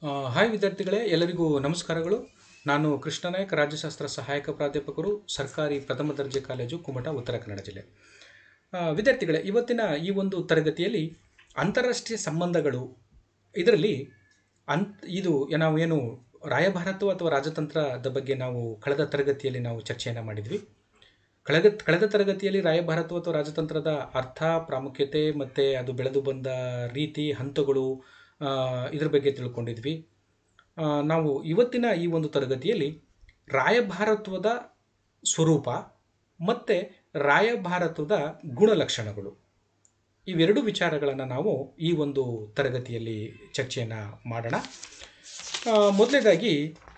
ಆ, ಹಾಯ್ ವಿದ್ಯಾರ್ಥಿಗಳೇ ಎಲ್ಲರಿಗೂ ನಮಸ್ಕಾರಗಳು ನಾನು ಕೃಷ್ಣನಾಯಕ್ ರಾಜ್ಯಶಾಸ್ತ್ರ ಸಹಾಯಕ ಪ್ರಾಧ್ಯಾಪಕರು ಸರ್ಕಾರಿ ಪ್ರಥಮ ದರ್ಜೆ ಕಾಲೇಜು ಕುಮಟಾ ಉತ್ತರ ಕನ್ನಡ ಜಿಲ್ಲೆ ಆ, ವಿದ್ಯಾರ್ಥಿಗಳೇ ಇವತ್ತಿನ ಈ ಒಂದು ತರಗತಿಯಲ್ಲಿ ಅಂತಾರಾಷ್ಟ್ರೀಯ ಸಂಬಂಧಗಳು ಇದರಲ್ಲಿ ಅಂತ್ ಇದು ನಾವು ಏನು ರಾಯಭಾರತ್ವ ಅಥವಾ ರಾಜತಂತ್ರದ ಬಗ್ಗೆ ನಾವು ಕಳೆದ ತರಗತಿಯಲ್ಲಿ ನಾವು ಚರ್ಚೆಯನ್ನು ಮಾಡಿದ್ವಿ ಕಳೆದ ಕಳೆದ ತರಗತಿಯಲ್ಲಿ ರಾಯಭಾರತ್ವ ಅಥವಾ ರಾಜತಂತ್ರದ ಅರ್ಥ ಪ್ರಾಮುಖ್ಯತೆ ಮತ್ತು ಅದು ಬೆಳೆದು ಬಂದ ರೀತಿ ಹಂತಗಳು ಆ, ಇದ್ರ ಬಗ್ಗೆ ತಿಳ್ಕೊಂಡಿದ್ವಿ ಆ, ನಾವು ಇವತ್ತಿನ ಈ ಒಂದು ತರಗತಿಯಲ್ಲಿ ರಾಯಭಾರತ್ವದ ಸ್ವರೂಪ ಮತ್ತು ರಾಯಭಾರತ್ವದ ಗುಣಲಕ್ಷಣಗಳು ಇವೆರಡು ವಿಚಾರಗಳನ್ನು ನಾವು ಈ ಒಂದು ತರಗತಿಯಲ್ಲಿ ಚರ್ಚೆಯನ್ನು ಮಾಡೋಣ ಆ, ಮೊದಲನೇದಾಗಿ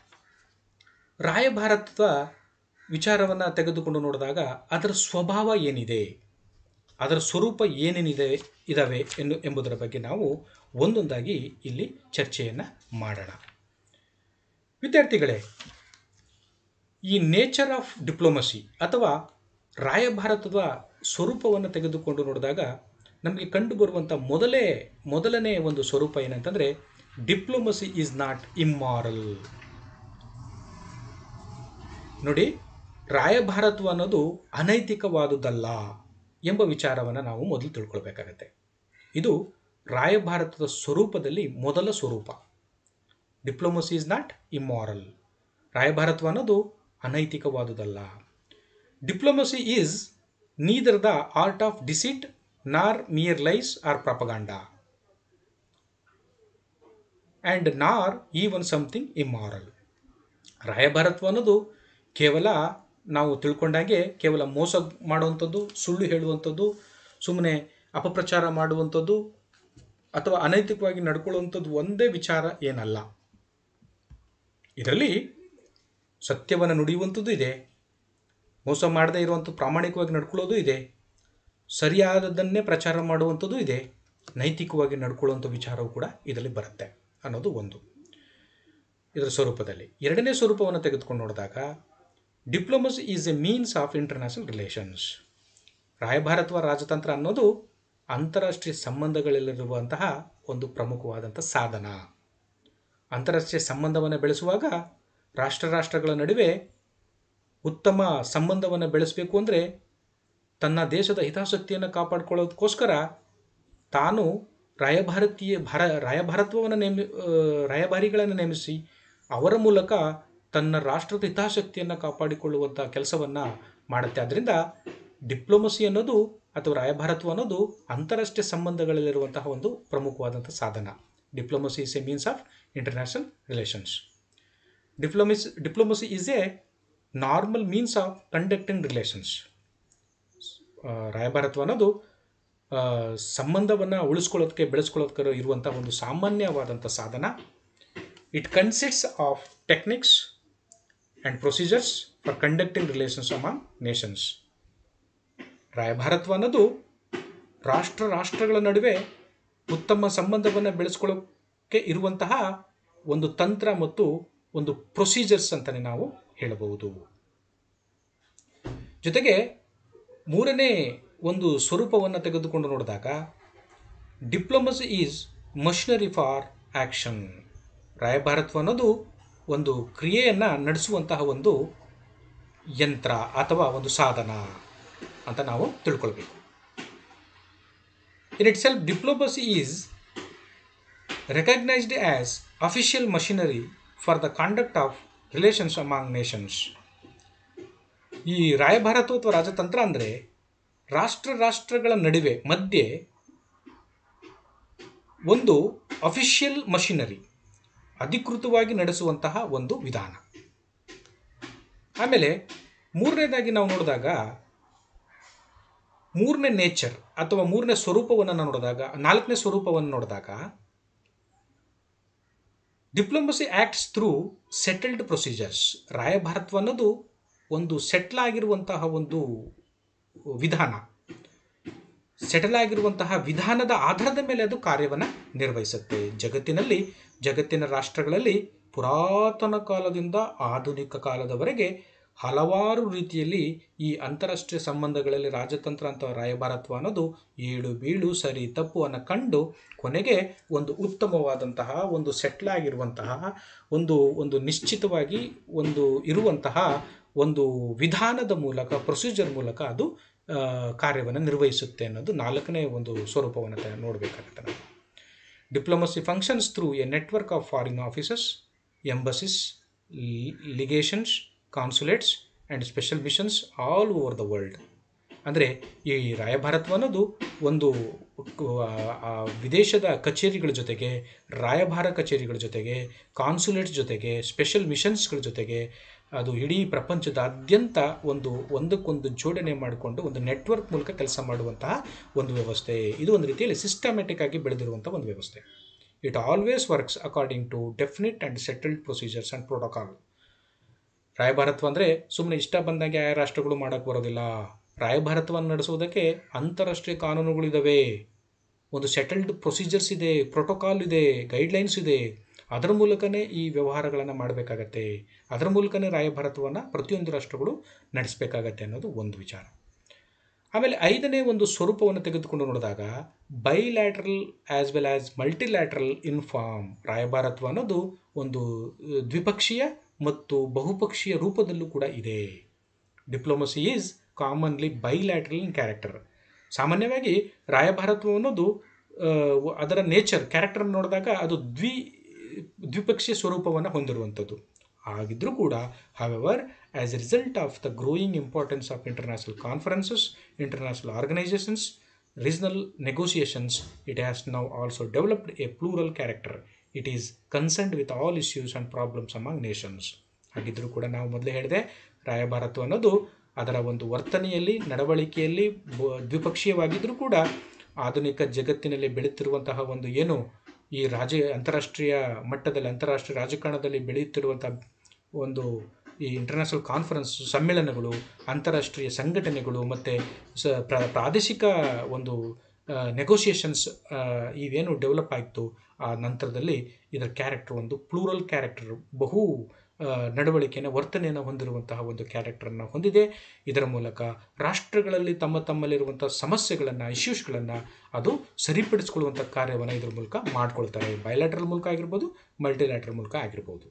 ರಾಯಭಾರತದ ವಿಚಾರವನ್ನು ತೆಗೆದುಕೊಂಡು ನೋಡಿದಾಗ ಅದರ ಸ್ವಭಾವ ಏನಿದೆ ಅದರ ಸ್ವರೂಪ ಏನೇನಿದೆ ಇದ್ದಾವೆ ಎನ್ನು ಎಂಬುದರ ಬಗ್ಗೆ ನಾವು ಒಂದೊಂದಾಗಿ ಇಲ್ಲಿ ಚರ್ಚೆಯನ್ನು ಮಾಡೋಣ ವಿದ್ಯಾರ್ಥಿಗಳೇ ಈ ನೇಚರ್ ಆಫ್ ಡಿಪ್ಲೊಮಸಿ ಅಥವಾ ರಾಯಭಾರತದ ಸ್ವರೂಪವನ್ನು ತೆಗೆದುಕೊಂಡು ನೋಡಿದಾಗ ನಮಗೆ ಕಂಡುಬರುವಂಥ ಮೊದಲೇ ಮೊದಲನೇ ಒಂದು ಸ್ವರೂಪ ಏನಂತಂದರೆ ಡಿಪ್ಲೊಮಸಿ ಈಸ್ ನಾಟ್ ಇಮ್ಮಾರಲ್ ನೋಡಿ ರಾಯಭಾರತ್ವ ಅನ್ನೋದು ಅನೈತಿಕವಾದುದಲ್ಲ ಎಂಬ ವಿಚಾರವನ್ನು ನಾವು ಮೊದಲು ತಿಳ್ಕೊಳ್ಬೇಕಾಗತ್ತೆ ಇದು ರಾಯಭಾರತದ ಸ್ವರೂಪದಲ್ಲಿ ಮೊದಲ ಸ್ವರೂಪ ಡಿಪ್ಲೊಮಸಿ ಇಸ್ ನಾಟ್ ಇಮ್ಮಾರಲ್ ರಾಯಭಾರತ್ವ ಅನ್ನೋದು ಅನೈತಿಕವಾದುದಲ್ಲ diplomacy is neither the art of deceit nor mere lies or propaganda and nor even something immoral ರಾಯಭಾರತ್ವ ಅನ್ನೋದು ಕೇವಲ ನಾವು ತಿಳ್ಕೊಂಡಾಗೆ ಕೇವಲ ಮೋಸ ಮಾಡುವಂಥದ್ದು ಸುಳ್ಳು ಹೇಳುವಂಥದ್ದು ಸುಮ್ಮನೆ ಅಪಪ್ರಚಾರ ಮಾಡುವಂಥದ್ದು ಅಥವಾ ಅನೈತಿಕವಾಗಿ ನಡ್ಕೊಳ್ಳುವಂಥದ್ದು ಒಂದೇ ವಿಚಾರ ಏನಲ್ಲ ಇದರಲ್ಲಿ ಸತ್ಯವನ್ನು ನುಡಿಯುವಂಥದ್ದು ಇದೆ ಮೋಸ ಮಾಡದೇ ಇರುವಂಥ ಪ್ರಾಮಾಣಿಕವಾಗಿ ನಡ್ಕೊಳ್ಳೋದು ಇದೆ ಸರಿಯಾದದನ್ನೇ ಪ್ರಚಾರ ಮಾಡುವಂಥದ್ದು ಇದೆ ನೈತಿಕವಾಗಿ ನಡ್ಕೊಳ್ಳುವಂಥ ವಿಚಾರವೂ ಕೂಡ ಇದರಲ್ಲಿ ಬರುತ್ತೆ ಅನ್ನೋದು ಒಂದು ಇದರ ಸ್ವರೂಪದಲ್ಲಿ ಎರಡನೇ ಸ್ವರೂಪವನ್ನು ತೆಗೆದುಕೊಂಡು ನೋಡಿದಾಗ diplomacy is a means of international relations ರಾಯಭಾರತ್ವ ರಾಜತಂತ್ರ ಅನ್ನೋದು ಅಂತಾರಾಷ್ಟ್ರೀಯ ಸಂಬಂಧಗಳಲ್ಲಿರುವಂತಹ ಒಂದು ಪ್ರಮುಖವಾದಂಥ ಸಾಧನ ಅಂತಾರಾಷ್ಟ್ರೀಯ ಸಂಬಂಧವನ್ನು ಬೆಳೆಸುವಾಗ ರಾಷ್ಟ್ರ ರಾಷ್ಟ್ರಗಳ ನಡುವೆ ಉತ್ತಮ ಸಂಬಂಧವನ್ನು ಬೆಳೆಸಬೇಕು ಅಂದರೆ ತನ್ನ ದೇಶದ ಹಿತಾಸಕ್ತಿಯನ್ನು ಕಾಪಾಡಿಕೊಳ್ಳೋದಕ್ಕೋಸ್ಕರ ತಾನು ರಾಯಭಾರತೀಯ ಭಾರ ರಾಯಭಾರತ್ವವನ್ನು ನೇಮಿ ಆ, ರಾಯಭಾರಿಗಳನ್ನು ನೇಮಿಸಿ ಅವರ ಮೂಲಕ ತನ್ನ ರಾಷ್ಟ್ರದ ಹಿತಾಸಕ್ತಿಯನ್ನು ಕಾಪಾಡಿಕೊಳ್ಳುವಂಥ ಕೆಲಸವನ್ನು ಮಾಡುತ್ತೆ ಆದ್ದರಿಂದ ಡಿಪ್ಲೊಮಸಿ ಅನ್ನೋದು ಅಥವಾ ರಾಯಭಾರತ್ವ ಅನ್ನೋದು ಅಂತಾರಾಷ್ಟ್ರೀಯ ಸಂಬಂಧಗಳಲ್ಲಿರುವಂತಹ ಒಂದು ಪ್ರಮುಖವಾದಂಥ ಸಾಧನ diplomacy is a means of international relations diplomacy diplomacy is a normal means of conducting relations ರಾಯಭಾರತ್ವ ಅನ್ನೋದು ಆ, ಸಂಬಂಧವನ್ನು ಉಳಿಸ್ಕೊಳ್ಳೋದಕ್ಕೆ ಬೆಳೆಸ್ಕೊಳ್ಳೋದಕ್ಕೆ ಇರುವಂಥ ಒಂದು ಸಾಮಾನ್ಯವಾದಂಥ ಸಾಧನ it consists of techniques and procedures for conducting relations among nations ರಾಯಭಾರತ್ವ ಅನ್ನೋದು ರಾಷ್ಟ್ರ ರಾಷ್ಟ್ರಗಳ ನಡುವೆ ಉತ್ತಮ ಸಂಬಂಧವನ್ನು ಬೆಳೆಸ್ಕೊಳ್ಳೋಕ್ಕೆ ಇರುವಂತಹ ಒಂದು ತಂತ್ರ ಮತ್ತು ಒಂದು ಪ್ರೊಸೀಜರ್ಸ್ ಅಂತಲೇ ನಾವು ಹೇಳಬಹುದು ಜೊತೆಗೆ ಮೂರನೇ ಒಂದು ಸ್ವರೂಪವನ್ನು ತೆಗೆದುಕೊಂಡು ನೋಡಿದಾಗ diplomacy is machinery for action ರಾಯಭಾರತ್ವ ಅನ್ನೋದು ಒಂದು ಕ್ರಿಯೆಯನ್ನು ನಡೆಸುವಂತಹ ಒಂದು ಯಂತ್ರ ಅಥವಾ ಒಂದು ಸಾಧನ ಅಂತ ನಾವು ತಿಳ್ಕೊಳ್ಬೇಕು in it self diplomacy is recognised as official machinery for the conduct of relations among nations ಈ ರಾಯಭಾರತ್ವ ಅಥವಾ ರಾಜತಂತ್ರ ಅಂದರೆ ರಾಷ್ಟ್ರ ರಾಷ್ಟ್ರಗಳ ನಡುವೆ ಮಧ್ಯೆ ಒಂದು ಅಫಿಷಿಯಲ್ ಮಷಿನರಿ ಅಧಿಕೃತವಾಗಿ ನಡೆಸುವಂತಹ ಒಂದು ವಿಧಾನ ಆಮೇಲೆ ಮೂರನೇದಾಗಿ ನಾವು ನೋಡಿದಾಗ ಮೂರನೇ ನೇಚರ್ ಅಥವಾ ಮೂರನೇ ಸ್ವರೂಪವನ್ನು ನಾವು ನೋಡಿದಾಗ ನಾಲ್ಕನೇ ಸ್ವರೂಪವನ್ನು ನೋಡಿದಾಗ diplomacy acts through settled procedures ರಾಯಭಾರತ್ವ ಅನ್ನೋದು ಒಂದು ಸೆಟ್ಲ್ ಆಗಿರುವಂತಹ ಒಂದು ವಿಧಾನ ಸೆಟಲ್ ಆಗಿರುವಂತಹ ವಿಧಾನದ ಆಧಾರದ ಮೇಲೆ ಅದು ಕಾರ್ಯವನ್ನು ನಿರ್ವಹಿಸುತ್ತೆ ಜಗತ್ತಿನಲ್ಲಿ ಜಗತ್ತಿನ ರಾಷ್ಟ್ರಗಳಲ್ಲಿ ಪುರಾತನ ಕಾಲದಿಂದ ಆಧುನಿಕ ಕಾಲದವರೆಗೆ ಹಲವಾರು ರೀತಿಯಲ್ಲಿ ಈ ಅಂತಾರಾಷ್ಟ್ರೀಯ ಸಂಬಂಧಗಳಲ್ಲಿ ರಾಜತಂತ್ರ ಅಥವಾ ರಾಯಭಾರತ್ವ ಅನ್ನೋದು ಏಳು ಬೀಳು ಸರಿ ತಪ್ಪು ಅನ್ನು ಕಂಡು ಕೊನೆಗೆ ಒಂದು ಉತ್ತಮವಾದಂತಹ ಒಂದು ಸೆಟ್ಲ್ ಆಗಿರುವಂತಹ ಒಂದು ಒಂದು ನಿಶ್ಚಿತವಾಗಿ ಒಂದು ಇರುವಂತಹ ಒಂದು ವಿಧಾನದ ಮೂಲಕ ಪ್ರೊಸೀಜರ್ ಮೂಲಕ ಅದು ಕಾರ್ಯವನ್ನು ನಿರ್ವಹಿಸುತ್ತೆ ಅನ್ನೋದು ನಾಲ್ಕನೇ ಒಂದು ಸ್ವರೂಪವನ್ನು ತ- ನೋಡಬೇಕಾಗುತ್ತೆ ನಾವು diplomacy functions through a network of foreign offices embassies legations consulates and special missions all over the world ಅಂದರೆ ಈ ರಾಯಭಾರತ್ವ ಅನ್ನೋದು ಒಂದು ಆ, ಆ ವಿದೇಶದ ಕಚೇರಿಗಳ ಜೊತೆಗೆ ರಾಯಭಾರ ಕಚೇರಿಗಳ ಜೊತೆಗೆ ಕಾನ್ಸುಲೇಟ್ಸ್ ಜೊತೆಗೆ ಸ್ಪೆಷಲ್ ಮಿಷನ್ಸ್ಗಳ ಜೊತೆಗೆ ಅದು ಇಡೀ ಪ್ರಪಂಚದಾದ್ಯಂತ ಒಂದು ಒಂದಕ್ಕೊಂದು ಜೋಡಣೆ ಮಾಡಿಕೊಂಡು ಒಂದು ನೆಟ್ವರ್ಕ್ ಮೂಲಕ ಕೆಲಸ ಮಾಡುವಂತಹ ಒಂದು ವ್ಯವಸ್ಥೆ ಇದು ಒಂದು ರೀತಿಯಲ್ಲಿ ಸಿಸ್ಟಮ್ಯಾಟಿಕ್ ಆಗಿ ಬೆಳೆದಿರುವಂಥ ಒಂದು ವ್ಯವಸ್ಥೆ it always works according to definite and settled procedures and protocol ರಾಯಭಾರತ್ವ ಅಂದರೆ ಸುಮ್ಮನೆ ಇಷ್ಟ ಬಂದಂಗೆ ಆಯಾ ರಾಷ್ಟ್ರಗಳು ಮಾಡೋಕ್ಕೆ ಬರೋದಿಲ್ಲ ರಾಯಭಾರತ್ವವನ್ನು ನಡೆಸುವುದಕ್ಕೆ ಅಂತಾರಾಷ್ಟ್ರೀಯ ಕಾನೂನುಗಳಿದ್ದಾವೆ ಒಂದು ಸೆಟಲ್ಡ್ ಪ್ರೊಸೀಜರ್ಸ್ ಇದೆ ಪ್ರೋಟೋಕಾಲ್ ಇದೆ ಗೈಡ್ಲೈನ್ಸ್ ಇದೆ ಅದರ ಮೂಲಕನೇ ಈ ವ್ಯವಹಾರಗಳನ್ನು ಮಾಡಬೇಕಾಗತ್ತೆ ಅದರ ಮೂಲಕನೇ ರಾಯಭಾರತ್ವವನ್ನು ಪ್ರತಿಯೊಂದು ರಾಷ್ಟ್ರಗಳು ನಡೆಸಬೇಕಾಗತ್ತೆ ಅನ್ನೋದು ಒಂದು ವಿಚಾರ ಆಮೇಲೆ ಐದನೇ ಒಂದು ಸ್ವರೂಪವನ್ನು ತೆಗೆದುಕೊಂಡು ನೋಡಿದಾಗ bilateral as well as multilateral in form ರಾಯಭಾರತ್ವ ಅನ್ನೋದು ಒಂದು ಅಹ್, ದ್ವಿಪಕ್ಷೀಯ ಮತ್ತು ಬಹುಪಕ್ಷೀಯ ರೂಪದಲ್ಲೂ ಕೂಡ ಇದೆ diplomacy is commonly bilateral in character ಸಾಮಾನ್ಯವಾಗಿ ರಾಯಭಾರತ್ವ ಅನ್ನೋದು ಆ, ಅದರ ನೇಚರ್ ಕ್ಯಾರೆಕ್ಟರ್ ನೋಡಿದಾಗ ಅದು ದ್ವಿ ದ್ವಿಪಕ್ಷೀಯ ಸ್ವರೂಪವನ್ನು ಹೊಂದಿರುವಂಥದ್ದು ಆಗಿದ್ರೂ ಕೂಡ however as a result of the growing importance of international conferences international organisations regional negotiations it has now also developed a plural character it is concerned with all issues and problems among nations ಹಾಗಿದ್ದರೂ ಕೂಡ ನಾವು ಮೊದಲೇ ಹೇಳಿದೆ ರಾಯಭಾರತ್ವ ಅನ್ನೋದು ಅದರ ಒಂದು ವರ್ತನೆಯಲ್ಲಿ ನಡವಳಿಕೆಯಲ್ಲಿ ಬ- ದ್ವಿಪಕ್ಷೀಯವಾಗಿದ್ದರೂ ಕೂಡ ಆಧುನಿಕ ಜಗತ್ತಿನಲ್ಲಿ ಬೆಳೆಯುತ್ತಿರುವಂತಹ ಒಂದು ಏನು ಈ ರಾಜ ಅಂತಾರಾಷ್ಟ್ರೀಯ ಮಟ್ಟದಲ್ಲಿ ಅಂತಾರಾಷ್ಟ್ರೀಯ ರಾಜಕಾರಣದಲ್ಲಿ ಬೆಳೆಯುತ್ತಿರುವಂಥ ಒಂದು ಈ ಇಂಟರ್ನ್ಯಾಷನಲ್ ಕಾನ್ಫರೆನ್ಸ್ ಸಮ್ಮೇಳನಗಳು ಅಂತಾರಾಷ್ಟ್ರೀಯ ಸಂಘಟನೆಗಳು ಮತ್ತು ಸ ಪ್ರ- ಪ್ರಾದೇಶಿಕ ಒಂದು ನೆಗೋಸಿಯೇಷನ್ಸ್ ಇವೇನು ಡೆವಲಪ್ ಆಯಿತು ಆ ನಂತರದಲ್ಲಿ ಇದರ ಕ್ಯಾರೆಕ್ಟರ್ ಒಂದು ಪ್ಲೂರಲ್ ಕ್ಯಾರೆಕ್ಟರ್ ಬಹು ಆ, ನಡವಳಿಕೆಯನ್ನು ವರ್ತನೆಯನ್ನು ಹೊಂದಿರುವಂತಹ ಒಂದು ಕ್ಯಾರೆಕ್ಟರನ್ನು ಹೊಂದಿದೆ ಇದರ ಮೂಲಕ ರಾಷ್ಟ್ರಗಳಲ್ಲಿ ತಮ್ಮ ತಮ್ಮಲ್ಲಿರುವಂಥ ಸಮಸ್ಯೆಗಳನ್ನು ಇಶ್ಯೂಸ್ಗಳನ್ನು ಅದು ಸರಿಪಡಿಸ್ಕೊಳ್ಳುವಂಥ ಕಾರ್ಯವನ್ನು ಇದ್ರ ಮೂಲಕ ಮಾಡ್ಕೊಳ್ತಾರೆ ಬಯಲಾಟ್ರಲ್ ಮೂಲಕ ಆಗಿರ್ಬೋದು ಮಲ್ಟಿಲ್ಯಾಟ್ರಲ್ ಮೂಲಕ ಆಗಿರ್ಬೋದು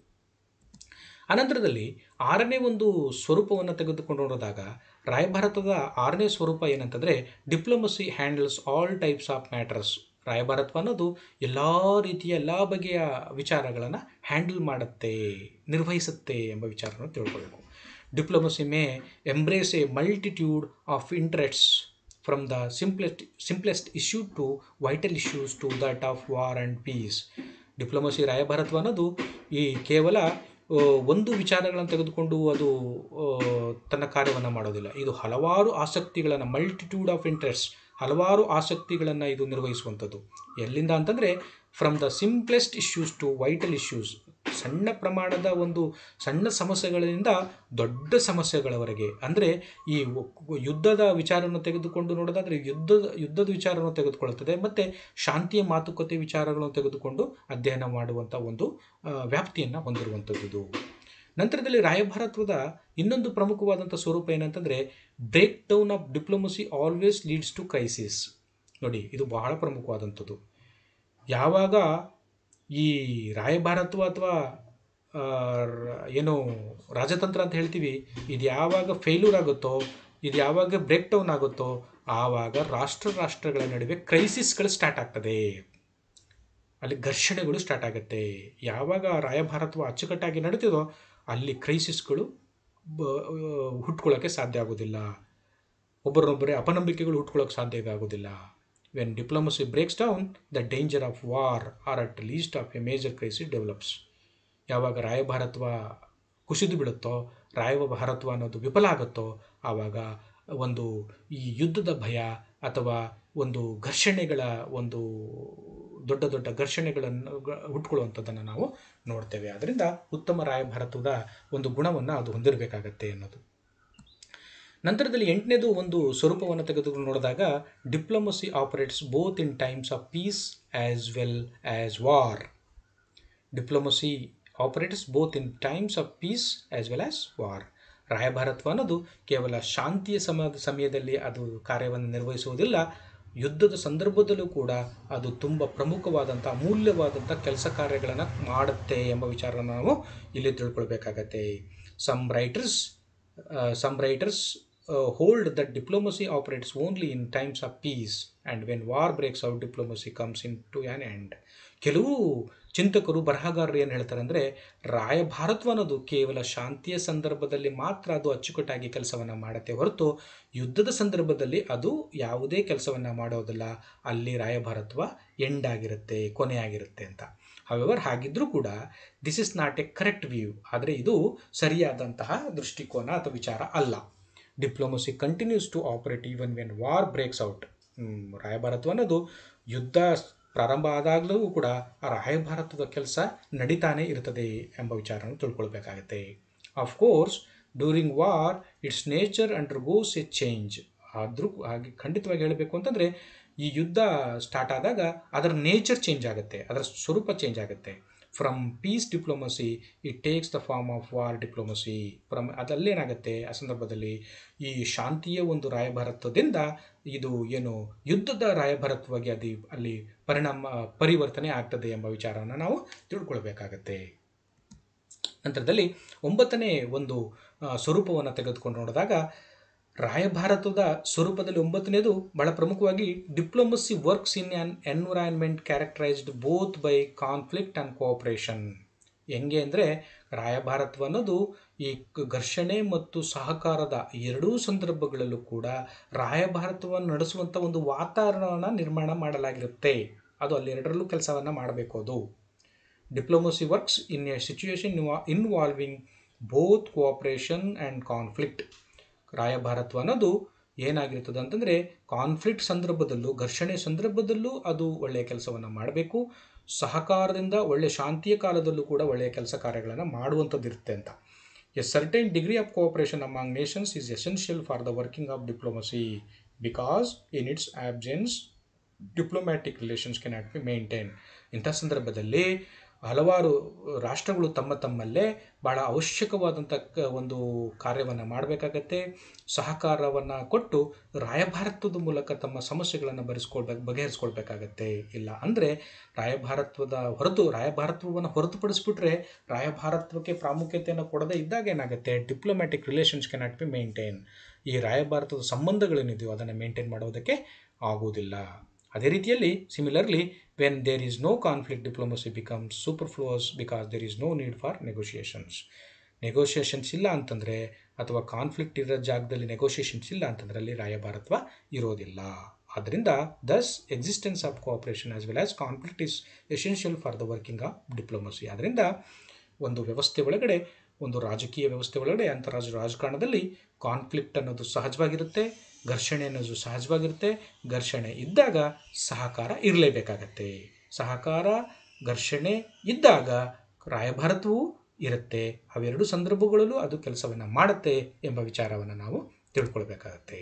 ಅನಂತರದಲ್ಲಿ ಆರನೇ ಒಂದು ಸ್ವರೂಪವನ್ನು ತೆಗೆದುಕೊಂಡು ನೋಡಿದಾಗ ರಾಯಭಾರತದ ಆರನೇ ಸ್ವರೂಪ ಏನಂತಂದರೆ diplomacy handles all types of matters ರಾಯಭಾರತ್ವ ಅನ್ನೋದು ಎಲ್ಲ ರೀತಿಯ ಎಲ್ಲ ಬಗೆಯ ವಿಚಾರಗಳನ್ನು ಹ್ಯಾಂಡಲ್ ಮಾಡುತ್ತೆ ನಿರ್ವಹಿಸುತ್ತೆ ಎಂಬ ವಿಚಾರವನ್ನು ತಿಳ್ಕೊಳ್ಬೇಕು diplomacy may embrace a multitude of interests from the simplest simplest issue to vital issues to that of war and peace diplomacy ರಾಯಭಾರತ್ವ ಅನ್ನೋದು ಈ ಕೇವಲ ಆ, ಒಂದು ವಿಚಾರಗಳನ್ನು ತೆಗೆದುಕೊಂಡು ಅದು ಆ, ತನ್ನ ಕಾರ್ಯವನ್ನು ಮಾಡೋದಿಲ್ಲ ಇದು ಹಲವಾರು ಆಸಕ್ತಿಗಳನ್ನು ಮಲ್ಟಿಟ್ಯೂಡ್ ಆಫ್ ಇಂಟ್ರೆಸ್ಟ್ ಹಲವಾರು ಆಸಕ್ತಿಗಳನ್ನು ಇದು ನಿರ್ವಹಿಸುವಂಥದ್ದು ಎಲ್ಲಿಂದ ಅಂತಂದರೆ from the simplest issues to vital issues ಸಣ್ಣ ಪ್ರಮಾಣದ ಒಂದು ಸಣ್ಣ ಸಮಸ್ಯೆಗಳಿಂದ ದೊಡ್ಡ ಸಮಸ್ಯೆಗಳವರೆಗೆ ಅಂದರೆ ಈ ಒ- ಯುದ್ಧದ ವಿಚಾರವನ್ನು ತೆಗೆದುಕೊಂಡು ನೋಡೋದಾದರೆ ಯುದ್ಧದ ಯುದ್ಧದ ವಿಚಾರವನ್ನು ತೆಗೆದುಕೊಳ್ಳುತ್ತದೆ ಮತ್ತು ಶಾಂತಿಯ ಮಾತುಕತೆ ವಿಚಾರಗಳನ್ನು ತೆಗೆದುಕೊಂಡು ಅಧ್ಯಯನ ಮಾಡುವಂಥ ಒಂದು ಆ, ವ್ಯಾಪ್ತಿಯನ್ನು ಹೊಂದಿರುವಂಥದ್ದು ಇದು ನಂತರದಲ್ಲಿ ರಾಯಭಾರತ್ವದ ಇನ್ನೊಂದು ಪ್ರಮುಖವಾದಂಥ ಸ್ವರೂಪ ಏನಂತಂದರೆ breakdown of diplomacy always leads to crisis ನೋಡಿ ಇದು ಬಹಳ ಪ್ರಮುಖವಾದಂಥದ್ದು ಯಾವಾಗ ಈ ರಾಯಭಾರತ್ವ ಅಥವಾ ಆ, ರ- ಏನು ರಾಜತಂತ್ರ ಅಂತ ಹೇಳ್ತೀವಿ ಇದು ಯಾವಾಗ ಫೇಲ್ಯೂರ್ ಆಗುತ್ತೋ ಇದು ಯಾವಾಗ ಬ್ರೇಕ್ ಡೌನ್ ಆಗುತ್ತೋ ಆವಾಗ ರಾಷ್ಟ್ರ ರಾಷ್ಟ್ರಗಳ ನಡುವೆ ಕ್ರೈಸಿಸ್ಗಳು ಸ್ಟಾರ್ಟ್ ಆಗ್ತದೆ ಅಲ್ಲಿ ಘರ್ಷಣೆಗಳು ಸ್ಟಾರ್ಟ್ ಆಗುತ್ತೆ ಯಾವಾಗ ರಾಯಭಾರತ್ವ ಅಚ್ಚುಕಟ್ಟಾಗಿ ನಡೀತಿದೋ ಅಲ್ಲಿ ಕ್ರೈಸಿಸ್ಗಳು ಬ ಹುಟ್ಕೊಳ್ಳೋಕ್ಕೆ ಸಾಧ್ಯ ಆಗೋದಿಲ್ಲ ಒಬ್ಬರನ್ನೊಬ್ಬರೇ ಅಪನಂಬಿಕೆಗಳು ಹುಟ್ಕೊಳ್ಳೋಕೆ ಸಾಧ್ಯ ಆಗೋದಿಲ್ಲ when diplomacy breaks down the danger of war or at least of a major crisis develops ಯಾವಾಗ ರಾಯಭಾರತ್ವ ಕುಸಿದು ಬೀಳುತ್ತೋ ರಾಯಭಾರತ್ವ ಅನ್ನೋದು ವಿಫಲ ಆಗುತ್ತೋ ಆವಾಗ ಒಂದು ಈ ಯುದ್ಧದ ಭಯ ಅಥವಾ ಒಂದು ಘರ್ಷಣೆಗಳ ಒಂದು ದೊಡ್ಡ ದೊಡ್ಡ ಘರ್ಷಣೆಗಳನ್ನು ಗ- ಹುಟ್ಕೊಳ್ಳುವಂಥದ್ದನ್ನು ನಾವು ನೋಡ್ತೇವೆ ಅದರಿಂದ ಉತ್ತಮ ರಾಯಭಾರತದ ಒಂದು ಗುಣವನ್ನು ಅದು ಹೊಂದಿರಬೇಕಾಗತ್ತೆ ಅನ್ನೋದು ನಂತರದಲ್ಲಿ ಎಂಟನೇದು ಒಂದು ಸ್ವರೂಪವನ್ನು ತೆಗೆದುಕೊಂಡು ನೋಡಿದಾಗ diplomacy operates both in times of peace as well as war diplomacy operates both in times of peace as well as war ರಾಯಭಾರತ್ವ ಅನ್ನೋದು ಕೇವಲ ಶಾಂತಿಯ ಸಮ ಸಮಯದಲ್ಲಿ ಅದು ಕಾರ್ಯವನ್ನು ನಿರ್ವಹಿಸುವುದಿಲ್ಲ ಯುದ್ಧದ ಸಂದರ್ಭದಲ್ಲೂ ಕೂಡ ಅದು ತುಂಬ ಪ್ರಮುಖವಾದಂಥ ಅಮೂಲ್ಯವಾದಂಥ ಕೆಲಸ ಕಾರ್ಯಗಳನ್ನು ಮಾಡುತ್ತೆ ಎಂಬ ವಿಚಾರವನ್ನು ನಾವು ಇಲ್ಲಿ ತಿಳ್ಕೊಳ್ಬೇಕಾಗತ್ತೆ some writers some writers hold that diplomacy operates only in times of peace and when war breaks out diplomacy comes in to an end ಕೆಲವು ಚಿಂತಕರು ಬರಹಗಾರರು ಏನು ಹೇಳ್ತಾರೆ ಅಂದರೆ ರಾಯಭಾರತ್ವ ಅನ್ನೋದು ಕೇವಲ ಶಾಂತಿಯ ಸಂದರ್ಭದಲ್ಲಿ ಮಾತ್ರ ಅದು ಅಚ್ಚುಕಟ್ಟಾಗಿ ಕೆಲಸವನ್ನು ಮಾಡುತ್ತೆ ಹೊರತು ಯುದ್ಧದ ಸಂದರ್ಭದಲ್ಲಿ ಅದು ಯಾವುದೇ ಕೆಲಸವನ್ನು ಮಾಡೋದಿಲ್ಲ ಅಲ್ಲಿ ರಾಯಭಾರತ್ವ ಎಂಡ್ ಆಗಿರುತ್ತೆ ಕೊನೆಯಾಗಿರುತ್ತೆ ಅಂತ ಹವೆವರ್ ಹಾಗಿದ್ರೂ ಕೂಡ this is not a correct view ಆದರೆ ಇದು ಸರಿಯಾದಂತಹ ದೃಷ್ಟಿಕೋನ ಅಥವಾ ವಿಚಾರ ಅಲ್ಲ diplomacy continues to operate even when war breaks out ರಾಯಭಾರತ್ವ ಅನ್ನೋದು ಯುದ್ಧ ಪ್ರಾರಂಭ ಆದಾಗಲೂ ಕೂಡ ಆ ರಾಯಭಾರತದ ಕೆಲಸ ನಡೀತಾನೆ ಇರ್ತದೆ ಎಂಬ ವಿಚಾರವನ್ನು ತಿಳ್ಕೊಳ್ಬೇಕಾಗತ್ತೆ course during war its nature undergoes a change ಆದರೂ ಹಾಗೆ ಖಂಡಿತವಾಗಿ ಹೇಳಬೇಕು ಅಂತಂದರೆ ಈ ಯುದ್ಧ ಸ್ಟಾರ್ಟ್ ಆದಾಗ ಅದರ ನೇಚರ್ ಚೇಂಜ್ ಆಗುತ್ತೆ ಅದರ ಸ್ವರೂಪ ಚೇಂಜ್ ಆಗುತ್ತೆ from peace diplomacy it takes the form of war diplomacy from ಅದಲ್ಲೇನಾಗುತ್ತೆ ಆ ಸಂದರ್ಭದಲ್ಲಿ ಈ ಶಾಂತಿಯ ಒಂದು ರಾಯಭಾರತ್ವದಿಂದ ಇದು ಏನು ಯುದ್ಧದ ರಾಯಭಾರತ್ವವಾಗಿ ಅದು ಅಲ್ಲಿ ಪರಿಣಾಮ ಪರಿವರ್ತನೆ ಆಗ್ತದೆ ಎಂಬ ವಿಚಾರವನ್ನು ನಾವು ತಿಳ್ಕೊಳ್ಬೇಕಾಗತ್ತೆ ನಂತರದಲ್ಲಿ ಒಂಬತ್ತನೇ ಒಂದು ಸ್ವರೂಪವನ್ನು ತೆಗೆದುಕೊಂಡು ನೋಡಿದಾಗ ರಾಯಭಾರತದ ಸ್ವರೂಪದಲ್ಲಿ ಒಂಬತ್ತನೇದು ಬಹಳ ಪ್ರಮುಖವಾಗಿ diplomacy works in an environment characterised both by conflict and cooperation ಹೆಂಗೆ ಅಂದರೆ ರಾಯಭಾರತ್ವ ಅನ್ನೋದು ಈ ಘರ್ಷಣೆ ಮತ್ತು ಸಹಕಾರದ ಎರಡೂ ಸಂದರ್ಭಗಳಲ್ಲೂ ಕೂಡ ರಾಯಭಾರತವನ್ನು ನಡೆಸುವಂಥ ಒಂದು ವಾತಾವರಣವನ್ನು ನಿರ್ಮಾಣ ಮಾಡಲಾಗಿರುತ್ತೆ ಅದು ಅಲ್ಲೆರಡರಲ್ಲೂ ಕೆಲಸವನ್ನು ಮಾಡಬೇಕು ಅದು diplomacy works in a situation involving both cooperation and conflict ರಾಯಭಾರತ್ವ ಅನ್ನೋದು ಏನಾಗಿರ್ತದೆ ಅಂತಂದರೆ ಕಾನ್ಫ್ಲಿಕ್ಟ್ ಸಂದರ್ಭದಲ್ಲೂ ಘರ್ಷಣೆ ಸಂದರ್ಭದಲ್ಲೂ ಅದು ಒಳ್ಳೆಯ ಕೆಲಸವನ್ನು ಮಾಡಬೇಕು ಸಹಕಾರದಿಂದ ಒಳ್ಳೆಯ ಶಾಂತಿಯ ಕಾಲದಲ್ಲೂ ಕೂಡ ಒಳ್ಳೆಯ ಕೆಲಸ ಕಾರ್ಯಗಳನ್ನು ಮಾಡುವಂಥದ್ದು ಇರುತ್ತೆ ಅಂತ a certain degree of cooperation among nations is essential for the working of diplomacy because in its absence diplomatic relations cannot be maintain ಇಂಥ ಸಂದರ್ಭದಲ್ಲಿ ಹಲವಾರು ರಾಷ್ಟ್ರಗಳು ತಮ್ಮ ತಮ್ಮಲ್ಲೇ ಭಾಳ ಅವಶ್ಯಕವಾದಂಥ ಒಂದು ಕಾರ್ಯವನ್ನು ಮಾಡಬೇಕಾಗತ್ತೆ ಸಹಕಾರವನ್ನು ಕೊಟ್ಟು ರಾಯಭಾರತ್ವದ ಮೂಲಕ ತಮ್ಮ ಸಮಸ್ಯೆಗಳನ್ನು ಬರೆಸ್ಕೊಳ್ಬೇಕು ಬಗೆಹರಿಸ್ಕೊಳ್ಬೇಕಾಗತ್ತೆ ಇಲ್ಲ ಅಂದರೆ ರಾಯಭಾರತ್ವದ ಹೊರತು ರಾಯಭಾರತ್ವವನ್ನು ಹೊರತುಪಡಿಸ್ಬಿಟ್ರೆ ರಾಯಭಾರತ್ವಕ್ಕೆ ಪ್ರಾಮುಖ್ಯತೆಯನ್ನು ಕೊಡದೇ ಇದ್ದಾಗ ಏನಾಗುತ್ತೆ diplomatic relations cannot be maintain ಈ ರಾಯಭಾರತದ ಸಂಬಂಧಗಳೇನಿದೆಯೋ ಅದನ್ನು ಮೇಂಟೈನ್ ಮಾಡೋದಕ್ಕೆ ಆಗುವುದಿಲ್ಲ ಅದೇ ರೀತಿಯಲ್ಲಿ similarly when there is no conflict diplomacy becomes superfluous because there is no need for negotiations negotiations ಇಲ್ಲ ಅಂತಂದರೆ ಅಥವಾ ಕಾನ್ಫ್ಲಿಕ್ಟ್ ಇರೋ ಜಾಗದಲ್ಲಿ ನೆಗೋಷಿಯೇಷನ್ಸ್ ಇಲ್ಲ ಅಂತಂದರೆ ಅಲ್ಲಿ ರಾಯಭಾರತ್ವ ಇರೋದಿಲ್ಲ ಆದ್ದರಿಂದ thus existence of cooperation as well as conflict is essential for the working of diplomacy ಆದ್ದರಿಂದ ಒಂದು ವ್ಯವಸ್ಥೆ ಒಳಗಡೆ ಒಂದು ರಾಜಕೀಯ ವ್ಯವಸ್ಥೆ ಒಳಗಡೆ ಅಂತಾರಾಜ್ಯ ರಾಜಕಾರಣದಲ್ಲಿ ಕಾನ್ಫ್ಲಿಕ್ಟ್ ಅನ್ನೋದು ಸಹಜವಾಗಿರುತ್ತೆ ಘರ್ಷಣೆ ಅನ್ನೋದು ಸಹಜವಾಗಿರುತ್ತೆ ಘರ್ಷಣೆ ಇದ್ದಾಗ ಸಹಕಾರ ಇರಲೇಬೇಕಾಗತ್ತೆ ಸಹಕಾರ ಘರ್ಷಣೆ ಇದ್ದಾಗ ರಾಯಭಾರತವೂ ಇರುತ್ತೆ ಅವೆರಡು ಸಂದರ್ಭಗಳಲ್ಲೂ ಅದು ಕೆಲಸವನ್ನು ಮಾಡುತ್ತೆ ಎಂಬ ವಿಚಾರವನ್ನು ನಾವು ತಿಳ್ಕೊಳ್ಬೇಕಾಗತ್ತೆ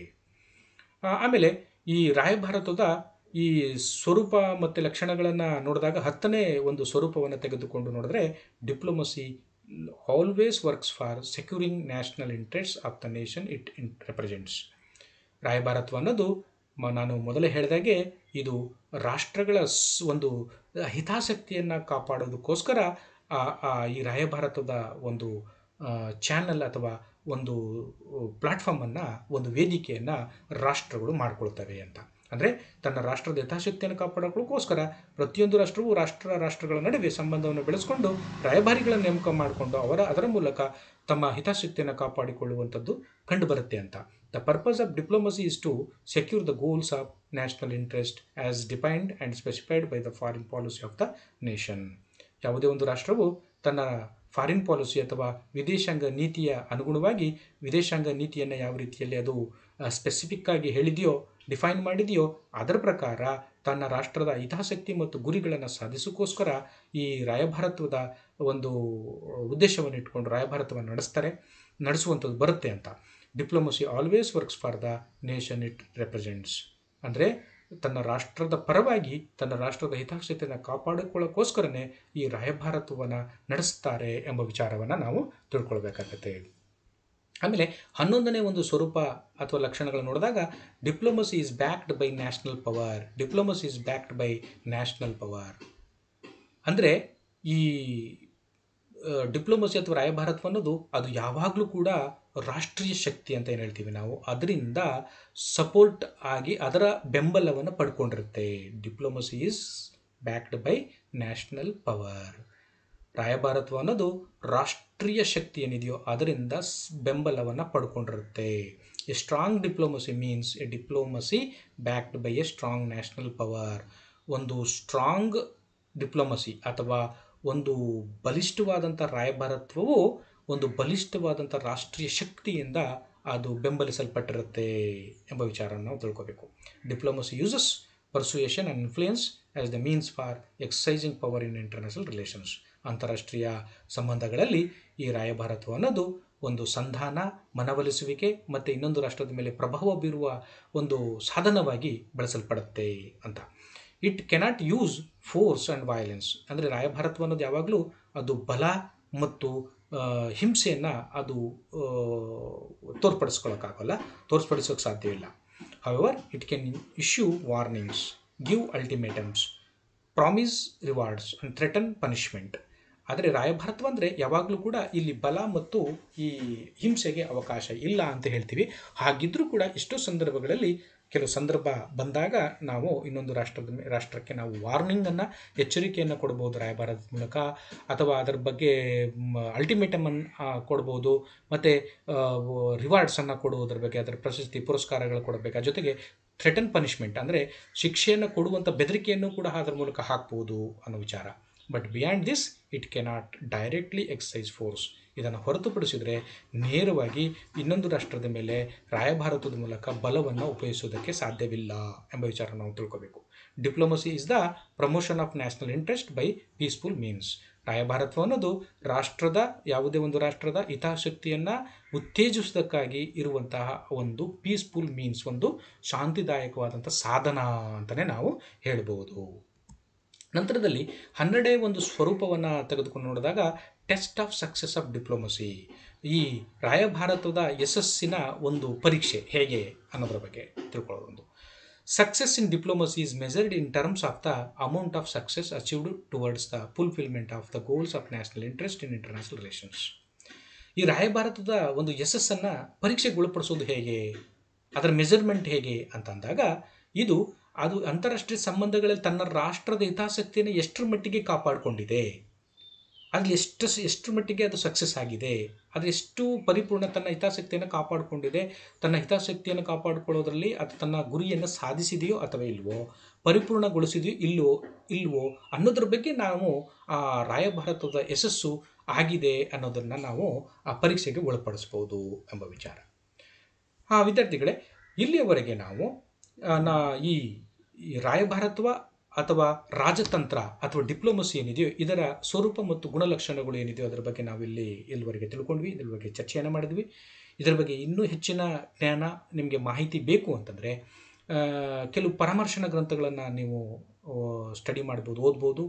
ಆಮೇಲೆ ಈ ರಾಯಭಾರತದ ಈ ಸ್ವರೂಪ ಮತ್ತು ಲಕ್ಷಣಗಳನ್ನು ನೋಡಿದಾಗ ಹತ್ತನೇ ಒಂದು ಸ್ವರೂಪವನ್ನು ತೆಗೆದುಕೊಂಡು ನೋಡಿದ್ರೆ diplomacy always works for securing national interest of the nation it in represents ರಾಯಭಾರತ್ವ ಅನ್ನೋದು ಮ ನಾನು ಮೊದಲೇ ಹೇಳಿದಾಗೆ ಇದು ರಾಷ್ಟ್ರಗಳ ಒಂದು ಹಿತಾಸಕ್ತಿಯನ್ನು ಕಾಪಾಡೋದಕ್ಕೋಸ್ಕರ ಈ ರಾಯಭಾರತದ ಒಂದು ಚಾನಲ್ ಅಥವಾ ಒಂದು ಪ್ಲಾಟ್ಫಾರ್ಮನ್ನು ಒಂದು ವೇದಿಕೆಯನ್ನು ರಾಷ್ಟ್ರಗಳು ಮಾಡಿಕೊಳ್ತವೆ ಅಂತ ಅಂದರೆ ತನ್ನ ರಾಷ್ಟ್ರದ ಯಥಾಶಕ್ತಿಯನ್ನು ಕಾಪಾಡೋಕ್ಕೋಸ್ಕರ ಪ್ರತಿಯೊಂದು ರಾಷ್ಟ್ರವು ರಾಷ್ಟ್ರ ರಾಷ್ಟ್ರಗಳ ನಡುವೆ ಸಂಬಂಧವನ್ನು ಬೆಳೆಸ್ಕೊಂಡು ರಾಯಭಾರಿಗಳನ್ನು ನೇಮಕ ಮಾಡಿಕೊಂಡು ಅವರ ಅದರ ಮೂಲಕ ತಮ್ಮ ಹಿತಾಸಕ್ತಿಯನ್ನು ಕಾಪಾಡಿಕೊಳ್ಳುವಂಥದ್ದು ಕಂಡುಬರುತ್ತೆ ಅಂತ the purpose of diplomacy is to secure the goals of national interest as defined and specified by the foreign policy of the nation ಯಾವುದೇ ಒಂದು ರಾಷ್ಟ್ರವು ತನ್ನ ಫಾರಿನ್ ಪಾಲಿಸಿ ಅಥವಾ ವಿದೇಶಾಂಗ ನೀತಿಯ ಅನುಗುಣವಾಗಿ ವಿದೇಶಾಂಗ ನೀತಿಯನ್ನು ಯಾವ ರೀತಿಯಲ್ಲಿ ಅದು ಸ್ಪೆಸಿಫಿಕ್ ಆಗಿ ಹೇಳಿದೆಯೋ ಡಿಫೈನ್ ಮಾಡಿದೆಯೋ ಅದರ ಪ್ರಕಾರ ತನ್ನ ರಾಷ್ಟ್ರದ ಹಿತಾಸಕ್ತಿ ಮತ್ತು ಗುರಿಗಳನ್ನು ಸಾಧಿಸೋಕ್ಕೋಸ್ಕರ ಈ ರಾಯಭಾರತ್ವದ ಒಂದು ಉದ್ದೇಶವನ್ನು ಇಟ್ಕೊಂಡು ರಾಯಭಾರತವನ್ನು ನಡೆಸ್ತಾರೆ ನಡೆಸುವಂಥದ್ದು ಬರುತ್ತೆ ಅಂತ diplomacy always works for the nation it represents ಅಂದರೆ ತನ್ನ ರಾಷ್ಟ್ರದ ಪರವಾಗಿ ತನ್ನ ರಾಷ್ಟ್ರದ ಹಿತಾಸಕ್ತಿಯನ್ನು ಕಾಪಾಡಿಕೊಳ್ಳೋಕ್ಕೋಸ್ಕರನೇ ಈ ರಾಯಭಾರತ್ವವನ್ನು ನಡೆಸ್ತಾರೆ ಎಂಬ ವಿಚಾರವನ್ನು ನಾವು ತಿಳ್ಕೊಳ್ಬೇಕಾಗತ್ತೆ ಆಮೇಲೆ ಹನ್ನೊಂದನೇ ಒಂದು ಸ್ವರೂಪ ಅಥವಾ ಲಕ್ಷಣಗಳನ್ನು ನೋಡಿದಾಗ diplomacy is backed by national power diplomacy is backed by national power ಅಂದರೆ ಈ ಡಿಪ್ಲೊಮಸಿ ಅಥವಾ ರಾಯಭಾರತ್ವ ಅನ್ನೋದು ಅದು ಯಾವಾಗಲೂ ಕೂಡ ರಾಷ್ಟ್ರೀಯ ಶಕ್ತಿ ಅಂತ ಏನು ಹೇಳ್ತೀವಿ ನಾವು ಅದರಿಂದ ಸಪೋರ್ಟ್ ಆಗಿ ಅದರ ಬೆಂಬಲವನ್ನು ಪಡ್ಕೊಂಡಿರುತ್ತೆ diplomacy is backed by national power ರಾಯಭಾರತ್ವ ಅನ್ನೋದು ರಾಷ್ಟ್ರೀಯ ಶಕ್ತಿ ಏನಿದೆಯೋ ಅದರಿಂದ ಬೆಂಬಲವನ್ನು ಪಡ್ಕೊಂಡಿರುತ್ತೆ a strong diplomacy means a diplomacy backed by a strong national power ಒಂದು ಸ್ಟ್ರಾಂಗ್ ಡಿಪ್ಲೊಮಸಿ ಅಥವಾ ಒಂದು ಬಲಿಷ್ಠವಾದಂಥ ರಾಯಭಾರತ್ವವು ಒಂದು ಬಲಿಷ್ಠವಾದಂಥ ರಾಷ್ಟ್ರೀಯ ಶಕ್ತಿಯಿಂದ ಅದು ಬೆಂಬಲಿಸಲ್ಪಟ್ಟಿರುತ್ತೆ ಎಂಬ ವಿಚಾರವನ್ನು ನಾವು ತಿಳ್ಕೋಬೇಕು diplomacy uses persuasion and influence as the means for exercising power in international relations ಅಂತಾರಾಷ್ಟ್ರೀಯ ಸಂಬಂಧಗಳಲ್ಲಿ ಈ ರಾಯಭಾರತ್ವ ಅನ್ನೋದು ಒಂದು ಸಂಧಾನ ಮನವೊಲಿಸುವಿಕೆ ಮತ್ತು ಇನ್ನೊಂದು ರಾಷ್ಟ್ರದ ಮೇಲೆ ಪ್ರಭಾವ ಬೀರುವ ಒಂದು ಸಾಧನವಾಗಿ ಬಳಸಲ್ಪಡುತ್ತೆ ಅಂತ it cannot use force and violence ಅಂದರೆ ರಾಯಭಾರತ್ವ ಅನ್ನೋದು ಯಾವಾಗಲೂ ಅದು ಬಲ ಮತ್ತು ಹಿಂಸೆಯನ್ನು ಅದು ತೋರ್ಪಡಿಸ್ಕೊಳ್ಳೋಕ್ಕಾಗಲ್ಲ ತೋರ್ಪಡಿಸೋಕ್ಕೆ ಸಾಧ್ಯವಿಲ್ಲ however it can issue warnings give ultimatums promise rewards and threaten punishment ಆದರೆ ರಾಯಭಾರತ್ವ ಅಂದರೆ ಯಾವಾಗಲೂ ಕೂಡ ಇಲ್ಲಿ ಬಲ ಮತ್ತು ಈ ಹಿಂಸೆಗೆ ಅವಕಾಶ ಇಲ್ಲ ಅಂತ ಹೇಳ್ತೀವಿ ಹಾಗಿದ್ದರೂ ಕೂಡ ಎಷ್ಟೋ ಸಂದರ್ಭಗಳಲ್ಲಿ ಕೆಲವು ಸಂದರ್ಭ ಬಂದಾಗ ನಾವು ಇನ್ನೊಂದು ರಾಷ್ಟ್ರದ ರಾಷ್ಟ್ರಕ್ಕೆ ನಾವು ವಾರ್ನಿಂಗನ್ನು ಎಚ್ಚರಿಕೆಯನ್ನು ಕೊಡ್ಬೋದು ರಾಯಭಾರದ ಮೂಲಕ ಅಥವಾ ಅದರ ಬಗ್ಗೆ ಅಲ್ಟಿಮೇಟಮನ್ನು ಕೊಡ್ಬೋದು ಮತ್ತು ರಿವಾರ್ಡ್ಸನ್ನು ಕೊಡುವುದರ ಬಗ್ಗೆ ಅದರ ಪ್ರಶಸ್ತಿ ಪುರಸ್ಕಾರಗಳು ಕೊಡಬೇಕು ಜೊತೆಗೆ ಥ್ರೆಟನ್ ಪನಿಷ್ಮೆಂಟ್ ಅಂದರೆ ಶಿಕ್ಷೆಯನ್ನು ಕೊಡುವಂಥ ಬೆದರಿಕೆಯನ್ನು ಕೂಡ ಅದರ ಮೂಲಕ ಹಾಕ್ಬೋದು ಅನ್ನೋ ವಿಚಾರ but beyond this it cannot directly exercise force ಇದನ್ನು ಹೊರತುಪಡಿಸಿದರೆ ನೇರವಾಗಿ ಇನ್ನೊಂದು ರಾಷ್ಟ್ರದ ಮೇಲೆ ರಾಯಭಾರತದ ಮೂಲಕ ಬಲವನ್ನು ಉಪಯೋಗಿಸೋದಕ್ಕೆ ಸಾಧ್ಯವಿಲ್ಲ ಎಂಬ ವಿಚಾರ ನಾವು ತಿಳ್ಕೋಬೇಕು diplomacy is the promotion of national interest by peaceful means ರಾಯಭಾರತ್ವ ಅನ್ನೋದು ರಾಷ್ಟ್ರದ ಯಾವುದೇ ಒಂದು ರಾಷ್ಟ್ರದ ಹಿತಾಸಕ್ತಿಯನ್ನು ಉತ್ತೇಜಿಸೋದಕ್ಕಾಗಿ ಇರುವಂತಹ ಒಂದು ಪೀಸ್ಫುಲ್ ಮೀನ್ಸ್ ಒಂದು ಶಾಂತಿದಾಯಕವಾದಂಥ ಸಾಧನ ಅಂತಲೇ ನಾವು ಹೇಳ್ಬೋದು ನಂತರದಲ್ಲಿ ಹನ್ನೆರಡೇ ಒಂದು ಸ್ವರೂಪವನ್ನು ತೆಗೆದುಕೊಂಡು ನೋಡಿದಾಗ test of success of diplomacy ಈ ರಾಯಭಾರತದ ಯಶಸ್ಸಿನ ಒಂದು ಪರೀಕ್ಷೆ ಹೇಗೆ ಅನ್ನೋದ್ರ ಬಗ್ಗೆ ತಿಳ್ಕೊಳ್ಳೋದು ಒಂದು success in diplomacy is measured in terms of the amount of success achieved towards the fulfilment of the goals of national interest in international relations ಈ ರಾಯಭಾರತದ ಒಂದು ಯಶಸ್ಸನ್ನು ಪರೀಕ್ಷೆಗೊಳಪಡಿಸೋದು ಹೇಗೆ ಅದರ ಮೆಜರ್ಮೆಂಟ್ ಹೇಗೆ ಅಂತಂದಾಗ ಇದು ಅದು ಅಂತಾರಾಷ್ಟ್ರೀಯ ಸಂಬಂಧಗಳಲ್ಲಿ ತನ್ನ ರಾಷ್ಟ್ರದ ಹಿತಾಸಕ್ತಿಯನ್ನು ಎಷ್ಟರ ಮಟ್ಟಿಗೆ ಕಾಪಾಡಿಕೊಂಡಿದೆ ಅದ್ರಲ್ಲಿ ಎಷ್ಟು ಎಷ್ಟು ಮಟ್ಟಿಗೆ ಅದು ಸಕ್ಸಸ್ ಆಗಿದೆ ಅದು ಎಷ್ಟು ಪರಿಪೂರ್ಣ ತನ್ನ ಹಿತಾಸಕ್ತಿಯನ್ನು ಕಾಪಾಡಿಕೊಂಡಿದೆ ತನ್ನ ಹಿತಾಸಕ್ತಿಯನ್ನು ಕಾಪಾಡಿಕೊಳ್ಳೋದ್ರಲ್ಲಿ ಅದು ತನ್ನ ಗುರಿಯನ್ನು ಸಾಧಿಸಿದೆಯೋ ಅಥವಾ ಇಲ್ವೋ ಪರಿಪೂರ್ಣಗೊಳಿಸಿದೆಯೋ ಇಲ್ವೋ ಇಲ್ವೋ ಅನ್ನೋದ್ರ ಬಗ್ಗೆ ನಾವು ಆ ರಾಯಭಾರತದ ಯಶಸ್ಸು ಆಗಿದೆ ಅನ್ನೋದನ್ನು ನಾವು ಆ ಪರೀಕ್ಷೆಗೆ ಒಳಪಡಿಸ್ಬೋದು ಎಂಬ ವಿಚಾರ ಆ ವಿದ್ಯಾರ್ಥಿಗಳೇ ಇಲ್ಲಿಯವರೆಗೆ ನಾವು ನಾ ಈ ರಾಯಭಾರತ್ವ ಅಥವಾ ರಾಜತಂತ್ರ ಅಥವಾ ಡಿಪ್ಲೊಮಸಿ ಏನಿದೆಯೋ ಇದರ ಸ್ವರೂಪ ಮತ್ತು ಗುಣಲಕ್ಷಣಗಳು ಏನಿದೆಯೋ ಅದರ ಬಗ್ಗೆ ನಾವಿಲ್ಲಿ ಇಲ್ಲಿವರೆಗೆ ತಿಳ್ಕೊಂಡ್ವಿ ಇದ್ರ ಬಗ್ಗೆ ಚರ್ಚೆಯನ್ನು ಮಾಡಿದ್ವಿ ಇದರ ಬಗ್ಗೆ ಇನ್ನೂ ಹೆಚ್ಚಿನ ಜ್ಞಾನ ನಿಮಗೆ ಮಾಹಿತಿ ಬೇಕು ಅಂತಂದರೆ ಕೆಲವು ಪರಾಮರ್ಶನ ಗ್ರಂಥಗಳನ್ನು ನೀವು ಸ್ಟಡಿ ಮಾಡ್ಬೋದು ಓದ್ಬೋದು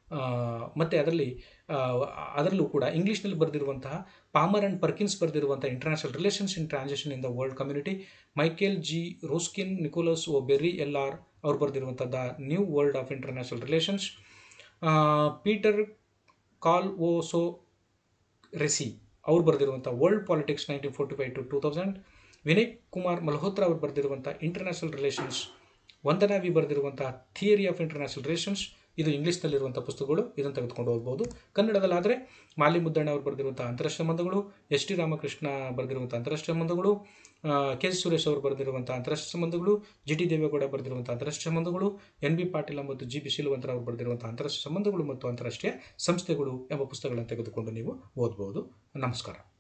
ಮತ್ತು ಅದರಲ್ಲಿ ಅದರಲ್ಲೂ ಕೂಡ ಇಂಗ್ಲೀಷ್ನಲ್ಲಿ ಬರೆದಿರುವಂತಹ ಪಾಮರ್ ಆ್ಯಂಡ್ ಪರ್ಕಿನ್ಸ್ ಬರೆದಿರುವಂಥ international relations in transaction in the world community Michael G Roskin Nicholas O Berry L R ಅವ್ರು ಬರೆದಿರುವಂಥ the new world of international relations Peter Calvocoressi ಬರೆದಿರುವಂಥ world politics nineteen forty five to two thousand Vinay Kumar Malhotra ಅವರು ಬರೆದಿರುವಂಥ international relations Vandana V ಬರೆದಿರುವಂಥ theory of international relations ಇದು ಇಂಗ್ಲೀಷ್ನಲ್ಲಿರುವಂಥ ಪುಸ್ತಕಗಳು ಇದನ್ನು ತೆಗೆದುಕೊಂಡು ಹೋಗ್ಬೋದು ಕನ್ನಡದಲ್ಲಾದರೆ ಮಾಲಿ ಮುದ್ದಣ್ಣ ಅವರು ಬರೆದಿರುವಂಥ ಅಂತಾರಾಷ್ಟ್ರೀಯ ಸಂಬಂಧಗಳು ಎಸ್ ಟಿ ರಾಮಕೃಷ್ಣ ಬರೆದಿರುವಂಥ ಅಂತಾರಾಷ್ಟ್ರೀಯ ಸಂಬಂಧಗಳು ಕೆ ಎಸ್ ಸುರೇಶ್ ಅವರು ಬರೆದಿರುವಂಥ ಅಂತಾರಾಷ್ಟ್ರೀಯ ಸಂಬಂಧಗಳು ಜಿ ಟಿ ದೇವೇಗೌಡ ಬರೆದಿರುವಂಥ ಅಂತಾರಾಷ್ಟ್ರೀಯ ಸಂಬಂಧಗಳು ಎನ್ ಬಿ ಪಾಟೀಲ ಮತ್ತು ಜಿ ಬಿ ಶಿಲ್ವಂತರ ಅವರು ಬರೆದಿರುವಂಥ ಅಂತಾರಾಷ್ಟ್ರೀಯ ಸಂಬಂಧಗಳು ಮತ್ತು ಅಂತಾರಾಷ್ಟ್ರೀಯ ಸಂಸ್ಥೆಗಳು ಎಂಬ ಪುಸ್ತಕಗಳನ್ನು ತೆಗೆದುಕೊಂಡು ನೀವು ಓದ್ಬೋದು ನಮಸ್ಕಾರ